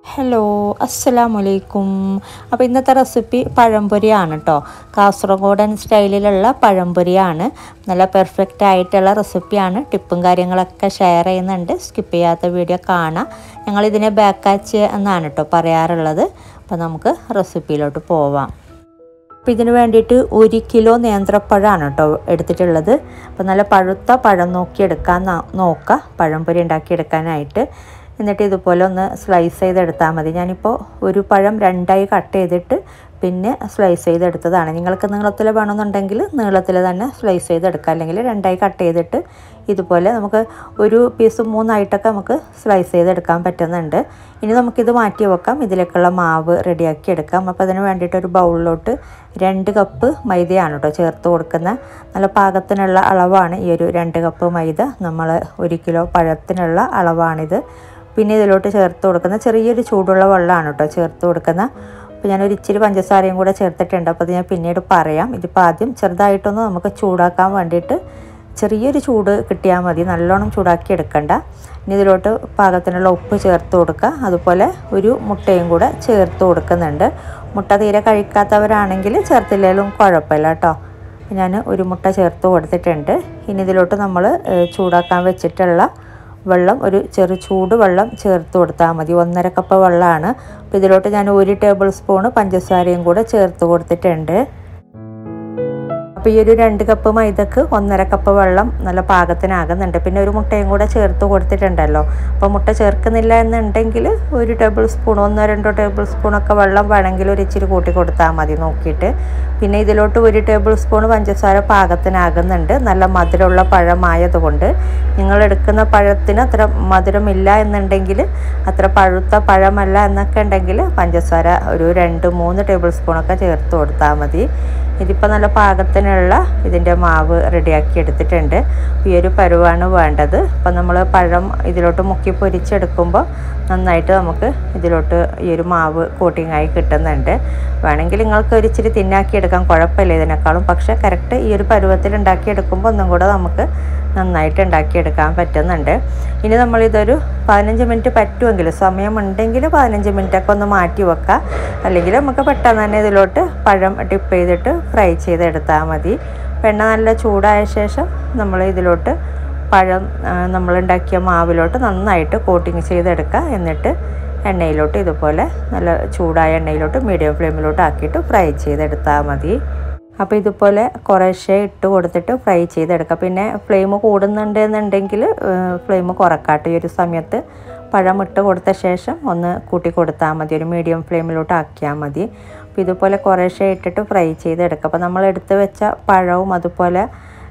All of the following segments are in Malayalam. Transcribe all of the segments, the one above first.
ഹലോ അസ്സലാമലൈക്കും അപ്പോൾ ഇന്നത്തെ റെസിപ്പി പഴംപൊരിയാണ് കേട്ടോ കാസർഗോഡൻ സ്റ്റൈലിലുള്ള പഴംപൊരിയാണ് നല്ല പെർഫെക്റ്റ് ആയിട്ടുള്ള റെസിപ്പിയാണ് ടിപ്പും കാര്യങ്ങളൊക്കെ ഷെയർ ചെയ്യുന്നുണ്ട് സ്കിപ്പ് ചെയ്യാത്ത വീഡിയോ കാണാം ഞങ്ങളിതിനെ ബാക്കാച്ച് എന്നാണ് കേട്ടോ പറയാറുള്ളത് അപ്പോൾ നമുക്ക് റെസിപ്പിയിലോട്ട് പോവാം അപ്പോൾ ഇതിന് വേണ്ടിയിട്ട് ഒരു കിലോ നേന്ത്രപ്പഴമാണ് കേട്ടോ എടുത്തിട്ടുള്ളത് അപ്പോൾ നല്ല പഴുത്ത പഴം നോക്കി എടുക്കാൻ നോക്കുക പഴംപൊരി ഉണ്ടാക്കിയെടുക്കാനായിട്ട് എന്നിട്ട് ഇതുപോലെ ഒന്ന് സ്ലൈസ് ചെയ്തെടുത്താൽ മതി ഞാനിപ്പോൾ ഒരു പഴം രണ്ടായി കട്ട് ചെയ്തിട്ട് പിന്നെ സ്ലൈസ് ചെയ്തെടുത്തതാണ് നിങ്ങൾക്ക് നീളത്തിൽ വേണമെന്നുണ്ടെങ്കിൽ നീളത്തിൽ തന്നെ സ്ലൈസ് ചെയ്തെടുക്കുക അല്ലെങ്കിൽ രണ്ടായി കട്ട് ചെയ്തിട്ട് ഇതുപോലെ നമുക്ക് ഒരു പീസ് മൂന്നായിട്ടൊക്കെ നമുക്ക് സ്ലൈസ് ചെയ്തെടുക്കാൻ പറ്റുന്നുണ്ട് ഇനി നമുക്കിത് മാറ്റി വെക്കാം ഇതിലേക്കുള്ള മാവ് റെഡിയാക്കി എടുക്കാം അപ്പോൾ അതിന് വേണ്ടിയിട്ട് ഒരു ബൗളിലോട്ട് രണ്ട് കപ്പ് മൈദയാണ് കേട്ടോ ചേർത്ത് കൊടുക്കുന്ന നല്ല പാകത്തിനുള്ള അളവാണ് ഈ ഒരു രണ്ട് കപ്പ് മൈദ നമ്മൾ ഒരു കിലോ പഴത്തിനുള്ള അളവാണിത് പിന്നെ ഇതിലോട്ട് ചേർത്ത് കൊടുക്കുന്ന ചെറിയൊരു ചൂടുള്ള വെള്ളമാണ് കേട്ടോ ചേർത്ത് കൊടുക്കുന്ന അപ്പോൾ ഞാനൊരു ഇച്ചിരി പഞ്ചസാരയും കൂടെ ചേർത്തിട്ടുണ്ട് അപ്പോൾ അത് ഞാൻ പിന്നീട് പറയാം ഇതിപ്പോൾ ആദ്യം ചെറുതായിട്ടൊന്ന് നമുക്ക് ചൂടാക്കാൻ വേണ്ടിയിട്ട് ചെറിയൊരു ചൂട് കിട്ടിയാൽ മതി നല്ലോണം ചൂടാക്കി എടുക്കണ്ട ഇനി ഇതിലോട്ട് പാകത്തിനുള്ള ഉപ്പ് ചേർത്ത് കൊടുക്കുക അതുപോലെ ഒരു മുട്ടയും കൂടെ ചേർത്ത് കൊടുക്കുന്നുണ്ട് മുട്ട തീരെ കഴിക്കാത്തവരാണെങ്കിൽ ചേർത്തില്ലെങ്കിലും കുഴപ്പമില്ല കേട്ടോ ഞാൻ ഒരു മുട്ട ചേർത്ത് കൊടുത്തിട്ടുണ്ട് ഇനി ഇതിലോട്ട് നമ്മൾ ചൂടാക്കാൻ വെച്ചിട്ടുള്ള വെള്ളം ഒരു ചെറു ചൂട് വെള്ളം ചേർത്ത് കൊടുത്താൽ മതി ഒന്നര കപ്പ് വെള്ളമാണ് അപ്പോൾ ഇതിലോട്ട് ഞാൻ ഒരു ടേബിൾ സ്പൂണ് പഞ്ചസാരയും കൂടെ ചേർത്ത് കൊടുത്തിട്ടുണ്ട് അപ്പോൾ ഈ ഒരു രണ്ട് കപ്പ് മൈദക്ക് ഒന്നര കപ്പ് വെള്ളം നല്ല പാകത്തിനാകുന്നുണ്ട് പിന്നെ ഒരു മുട്ടയും കൂടെ ചേർത്ത് കൊടുത്തിട്ടുണ്ടല്ലോ അപ്പോൾ മുട്ട ചേർക്കുന്നില്ല എന്നുണ്ടെങ്കിൽ ഒരു ടേബിൾ സ്പൂൺ ഒന്നോ രണ്ടോ ടേബിൾ സ്പൂണൊക്കെ വെള്ളം വേണമെങ്കിൽ ഒരു ഇച്ചിരി കൂട്ടി കൊടുത്താൽ മതി നോക്കിയിട്ട് പിന്നെ ഇതിലോട്ട് ഒരു ടേബിൾ സ്പൂൺ പഞ്ചസാര പാകത്തിനാകുന്നുണ്ട് നല്ല മധുരമുള്ള പഴമായതുകൊണ്ട് നിങ്ങൾ എടുക്കുന്ന പഴത്തിന് അത്ര മധുരമില്ല എന്നുണ്ടെങ്കിൽ അത്ര പഴുത്ത പഴമല്ല എന്നൊക്കെ ഉണ്ടെങ്കിൽ പഞ്ചസാര ഒരു രണ്ട് മൂന്ന് ടേബിൾ സ്പൂണൊക്കെ ചേർത്ത് കൊടുത്താൽ മതി ഇതിപ്പോൾ നല്ല പാകത്തിനുള്ള ഇതിൻ്റെ മാവ് റെഡിയാക്കി എടുത്തിട്ടുണ്ട് ഈ ഒരു പരുവാണ് വേണ്ടത് അപ്പം നമ്മൾ പഴം ഇതിലോട്ട് മുക്കി പൊരിച്ചെടുക്കുമ്പോൾ നന്നായിട്ട് നമുക്ക് ഇതിലോട്ട് ഈ ഒരു മാവ് കോട്ടിങ്ങായി കിട്ടുന്നുണ്ട് വേണമെങ്കിൽ നിങ്ങൾക്ക് ഒരു ഇച്ചിരി തിന്നാക്കി എടുക്കാൻ കുഴപ്പമില്ല ഇതിനേക്കാളും പക്ഷേ കറക്റ്റ് ഈ ഒരു പരുവത്തിൽ ഉണ്ടാക്കിയെടുക്കുമ്പോൾ ഒന്നും കൂടെ നമുക്ക് നന്നായിട്ട് ഉണ്ടാക്കിയെടുക്കാൻ പറ്റുന്നുണ്ട് ഇനി നമ്മളിതൊരു പതിനഞ്ച് മിനിറ്റ് പറ്റുമെങ്കിൽ സമയമുണ്ടെങ്കിൽ പതിനഞ്ച് മിനിറ്റൊക്കെ ഒന്ന് മാറ്റി വെക്കുക അല്ലെങ്കിൽ നമുക്ക് പെട്ടെന്ന് തന്നെ ഇതിലോട്ട് പഴം ടിപ്പ് ചെയ്തിട്ട് ഫ്രൈ ചെയ്തെടുത്താൽ മതി എണ്ണ നല്ല ചൂടായ ശേഷം നമ്മൾ ഇതിലോട്ട് പഴം നമ്മളുണ്ടാക്കിയ മാവിലോട്ട് നന്നായിട്ട് കോട്ടിങ് ചെയ്തെടുക്കുക എന്നിട്ട് എണ്ണയിലോട്ട് ഇതുപോലെ നല്ല ചൂടായ എണ്ണയിലോട്ട് മീഡിയം ഫ്ലെയിമിലോട്ട് ആക്കിയിട്ട് ഫ്രൈ ചെയ്തെടുത്താൽ മതി അപ്പോൾ ഇതുപോലെ കുറേശ്ശെ ഇട്ട് കൊടുത്തിട്ട് ഫ്രൈ ചെയ്തെടുക്കുക പിന്നെ ഫ്ലെയിം കൂടുന്നുണ്ട് എന്നുണ്ടെങ്കിൽ ഫ്ലെയിം കുറക്കാട്ട് ഈ ഒരു സമയത്ത് പഴം ഇട്ട് കൊടുത്ത ശേഷം ഒന്ന് കൂട്ടി കൊടുത്താൽ മതി ഒരു മീഡിയം ഫ്ലെയിമിലോട്ട് ആക്കിയാൽ മതി അപ്പോൾ ഇതുപോലെ കുറേശ്ശെ ഇട്ടിട്ട് ഫ്രൈ ചെയ്തെടുക്കുക അപ്പോൾ നമ്മൾ എടുത്ത് വെച്ച പഴവും അതുപോലെ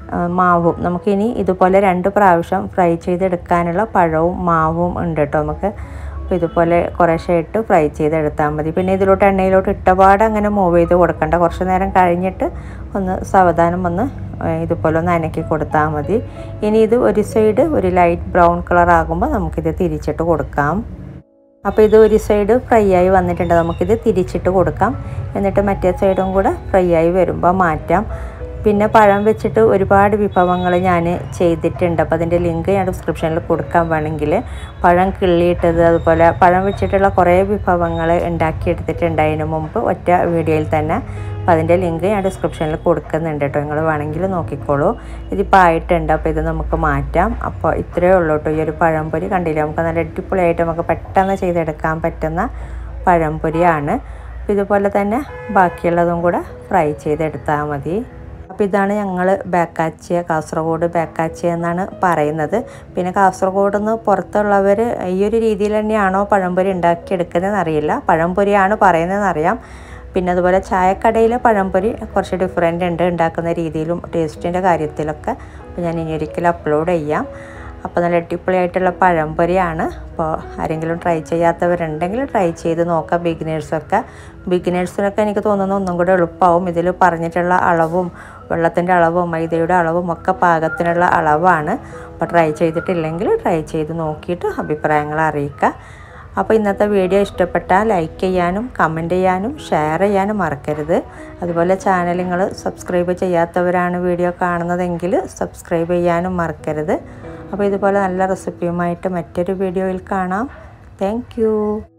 മാവും നമുക്കിനി ഇതുപോലെ രണ്ട് പ്രാവശ്യം ഫ്രൈ ചെയ്തെടുക്കാനുള്ള പഴവും മാവും ഉണ്ട് കേട്ടോ നമുക്ക് അപ്പോൾ ഇതുപോലെ കുറേശ്ശെ ഇട്ട് ഫ്രൈ ചെയ്തെടുത്താൽ മതി പിന്നെ ഇതിലോട്ട് എണ്ണയിലോട്ട് ഇട്ടപാട് അങ്ങനെ മൂവ് ചെയ്ത് കൊടുക്കണ്ട കുറച്ച് നേരം കഴിഞ്ഞിട്ട് ഒന്ന് സാവധാനം ഒന്ന് ഇതുപോലെ ഒന്ന് അനക്കി കൊടുത്താൽ മതി ഇനി ഇത് ഒരു സൈഡ് ഒരു ലൈറ്റ് ബ്രൗൺ കളർ ആകുമ്പോൾ നമുക്കിത് തിരിച്ചിട്ട് കൊടുക്കാം അപ്പോൾ ഇത് ഒരു സൈഡ് ഫ്രൈ ആയി വന്നിട്ടുണ്ട് നമുക്കിത് തിരിച്ചിട്ട് കൊടുക്കാം എന്നിട്ട് മറ്റേ സൈഡും കൂടെ ഫ്രൈ ആയി വരുമ്പോൾ മാറ്റാം പിന്നെ പഴം വെച്ചിട്ട് ഒരുപാട് വിഭവങ്ങൾ ഞാൻ ചെയ്തിട്ടുണ്ട് അപ്പോൾ അതിൻ്റെ ലിങ്ക് ഞാൻ ഡിസ്ക്രിപ്ഷനിൽ കൊടുക്കാൻ വേണമെങ്കിൽ പഴം കിള്ളിയിട്ടത് അതുപോലെ പഴം വെച്ചിട്ടുള്ള കുറേ വിഭവങ്ങൾ ഉണ്ടാക്കിയെടുത്തിട്ടുണ്ട് അതിന് മുമ്പ് ഒറ്റ വീഡിയോയിൽ തന്നെ അപ്പോൾ അതിൻ്റെ ലിങ്ക് ഞാൻ ഡിസ്ക്രിപ്ഷനിൽ കൊടുക്കുന്നുണ്ട് കേട്ടോ നിങ്ങൾ വേണമെങ്കിൽ നോക്കിക്കോളൂ ഇതിപ്പോൾ ആയിട്ടുണ്ട് അപ്പോൾ ഇത് നമുക്ക് മാറ്റാം അപ്പോൾ ഇത്രയേ ഉള്ളൂ കേട്ടോ ഈ ഒരു പഴംപൊരി കണ്ടില്ലേ നമുക്ക് നല്ല അടിപൊളിയായിട്ട് നമുക്ക് പെട്ടെന്ന് ചെയ്തെടുക്കാൻ പറ്റുന്ന പഴംപൊരിയാണ് അപ്പോൾ ഇതുപോലെ തന്നെ ബാക്കിയുള്ളതും കൂടെ ഫ്രൈ ചെയ്തെടുത്താൽ മതി അപ്പോൾ ഇതാണ് ഞങ്ങൾ ബാക്കാച്ചിയ കാസർഗോഡ് ബാക്കാച്ചിയ എന്നാണ് പറയുന്നത് പിന്നെ കാസർഗോഡ് നിന്ന് പുറത്തുള്ളവർ ഈ ഒരു രീതിയിൽ തന്നെയാണോ പഴംപൊരി ഉണ്ടാക്കിയെടുക്കുന്നതെന്ന് അറിയില്ല പഴംപൊരിയാണ് പറയുന്നതെന്ന് അറിയാം പിന്നെ അതുപോലെ ചായക്കടയിലെ പഴംപൊരി കുറച്ച് ഡിഫറെൻ്റ് ഉണ്ട് ഉണ്ടാക്കുന്ന രീതിയിലും ടേസ്റ്റിൻ്റെ കാര്യത്തിലൊക്കെ അപ്പോൾ ഞാൻ ഇനി ഒരിക്കലും അപ്ലോഡ് ചെയ്യാം അപ്പോൾ നല്ല അടിപൊളിയായിട്ടുള്ള പഴംപൊരിയാണ് അപ്പോൾ ആരെങ്കിലും ട്രൈ ചെയ്യാത്തവരുണ്ടെങ്കിൽ ട്രൈ ചെയ്ത് നോക്കാം ബിഗിനേഴ്സൊക്കെ ബിഗിനേഴ്സിനൊക്കെ എനിക്ക് തോന്നുന്നു ഒന്നും കൂടെ എളുപ്പമാവും ഇതിൽ പറഞ്ഞിട്ടുള്ള അളവും വെള്ളത്തിൻ്റെ അളവും മൈദയുടെ അളവും ഒക്കെ പാകത്തിനുള്ള അളവാണ് അപ്പോൾ ട്രൈ ചെയ്തിട്ടില്ലെങ്കിൽ ട്രൈ ചെയ്ത് നോക്കിയിട്ട് അഭിപ്രായങ്ങൾ അറിയിക്കുക അപ്പോൾ ഇന്നത്തെ വീഡിയോ ഇഷ്ടപ്പെട്ടാൽ ലൈക്ക് ചെയ്യാനും കമൻറ്റ് ചെയ്യാനും ഷെയർ ചെയ്യാനും മറക്കരുത് അതുപോലെ ചാനൽ നിങ്ങൾ സബ്സ്ക്രൈബ് ചെയ്യാത്തവരാണ് വീഡിയോ കാണുന്നതെങ്കിൽ സബ്സ്ക്രൈബ് ചെയ്യാനും മറക്കരുത് അപ്പോൾ ഇതുപോലെ നല്ല റെസിപ്പിയുമായിട്ട് മറ്റൊരു വീഡിയോയിൽ കാണാം താങ്ക്